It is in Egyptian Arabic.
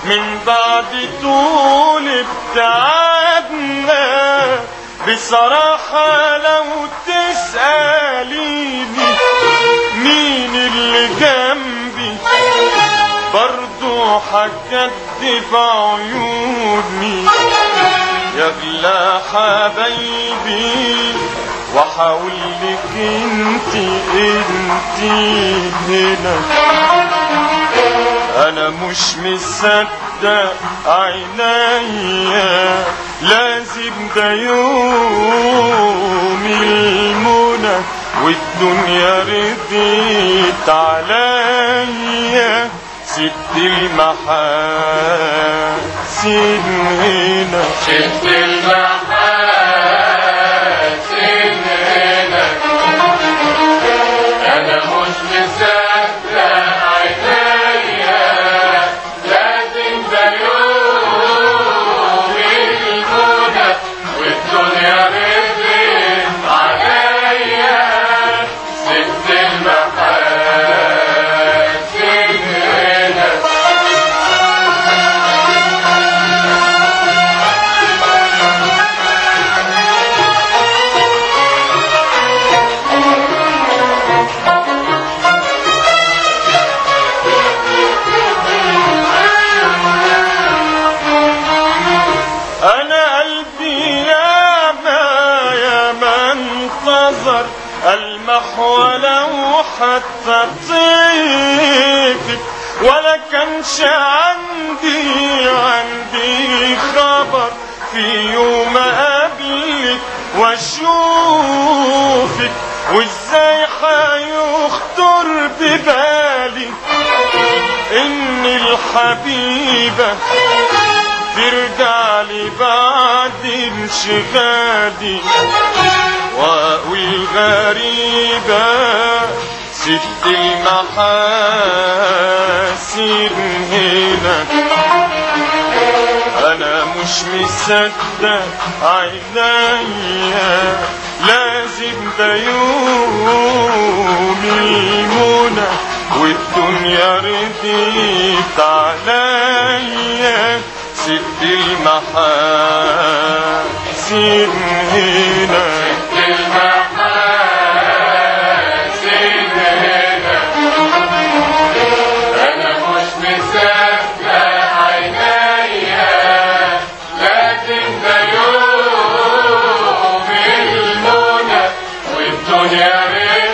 من بعد طول ابتعادنا بصراحة لو تسأليني مين اللي جنبي برضو هكدب عيوني يا اغلى حبايبي وهقول لك انت انت هنا انا مش مصدق عينيا لازم ده يوم المنى والدنيا رضيت عليا ست المحاسن هنا شفت المحاسن هنا انا مش مصدق عينيا لازم ده يوم المنى والدنيا رضيت عليا ست المحاسن هنا انا قلبي يا ما يا ما انتظر المحو لو حتى طيفك ولا كانش عندي عندي خبر في يوم اقابلك واشوفك وازاي هيخطر ببالي ان الحبيبه ترجع لي بعد انشغالي واقول غريبة ست المحاسن هنا انا مش مصدق عينيا لازم ده يوم المنى والدنيا رضيت عليا ست المحاسن هنا المحاسن هنا انا مش مصدق عينيا لازم ده يوم المنى والدنيا رضيت